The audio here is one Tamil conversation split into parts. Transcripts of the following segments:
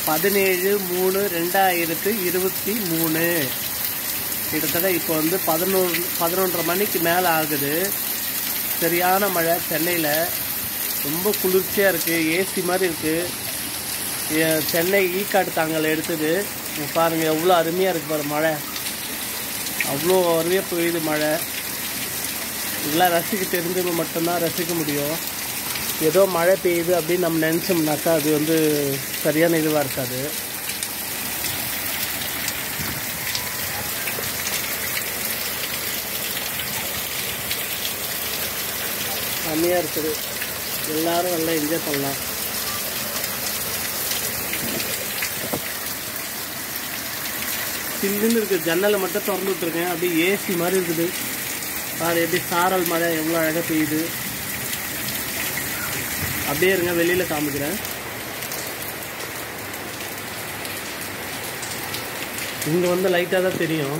பதினேழு மூணு ரெண்டாயிரத்து இருபத்தி மூணு கிட்டத்தட்ட இப்போ வந்து பதினொன்று பதினொன்றரை மணிக்கு மேலே ஆகுது சரியான மழை சென்னையில் ரொம்ப குளிர்ச்சியாக இருக்குது ஏசி மாதிரி இருக்குது சென்னை ஈக்காடு தாங்கல் எடுத்தது இங்க பாருங்க எவ்வளோ அருமையாக இருக்கு பாரு மழை அவ்வளோ அருமையாக பெய்யுது மழை இதெல்லாம் ரசிக்க தெரிஞ்சவங்க மட்டும்தான் ரசிக்க முடியும் ஏதோ மழை பெய்யுது அப்படின்னு நம்ம நினச்சோம்னாக்கா அது வந்து சரியான இதுவாக இருக்காது செம்மையாக இருக்குது எல்லாரும் நல்லா என்ஜாய் பண்ணலாம் சில்லுன்னு இருக்குது ஜன்னலை மட்டும் திறந்து விட்டுருக்கேன் அப்படியே ஏசி மாதிரி இருக்குது பாரு எப்படி சாரல் மழை எவ்வளோ அழகாக பெய்யுது அப்படியே இருங்க வெளியில் காமிக்கிறேன் இங்கே வந்து லைட்டாக தான் தெரியும்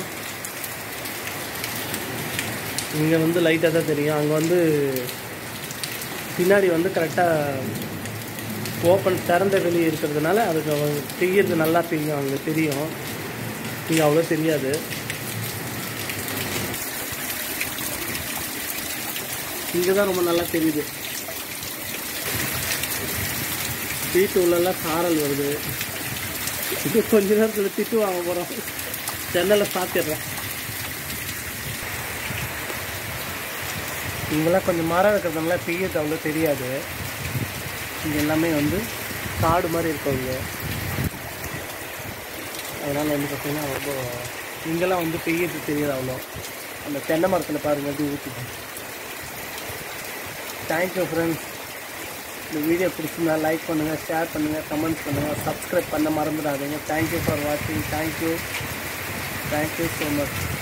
இங்கே வந்து லைட்டாக தான் தெரியும் அங்கே வந்து பின்னாடி வந்து கரெக்டாக ஓப்பன் திறந்த வெளி இருக்கிறதுனால அதுக்கு அவங்க பெய்யறது நல்லா பெய்யும் அங்கே தெரியும் இங்கே அவ்வளோ தெரியாது இங்கே தான் ரொம்ப நல்லா தெரியுது வீட்டு உள்ளெல்லாம் சாரல் வருது இது கொஞ்ச நேரத்தில் திட்டு வாங்க போகிறோம் ஜன்னலை சாத்திடுறேன் இங்கெல்லாம் கொஞ்சம் மரம் இருக்கிறதுனால பெய்யறது அவ்வளோ தெரியாது இங்கே எல்லாமே வந்து காடு மாதிரி இருக்கும் இங்கே அதனால் வந்து பார்த்தீங்கன்னா ரொம்ப இங்கெல்லாம் வந்து பெய்யறது தெரியாது அவ்வளோ அந்த தென்னை மரத்தில் பாருங்கள் எப்படி ஊற்றுது தேங்க்யூ ஃப்ரெண்ட்ஸ் இந்த வீடியோ பிடிச்சிருந்தா லைக் பண்ணுங்கள் ஷேர் பண்ணுங்கள் கமெண்ட் பண்ணுங்கள் சப்ஸ்கிரைப் பண்ண மறந்துடாதீங்க தேங்க்யூ ஃபார் வாட்சிங் தேங்க்யூ தேங்க்யூ ஸோ மச்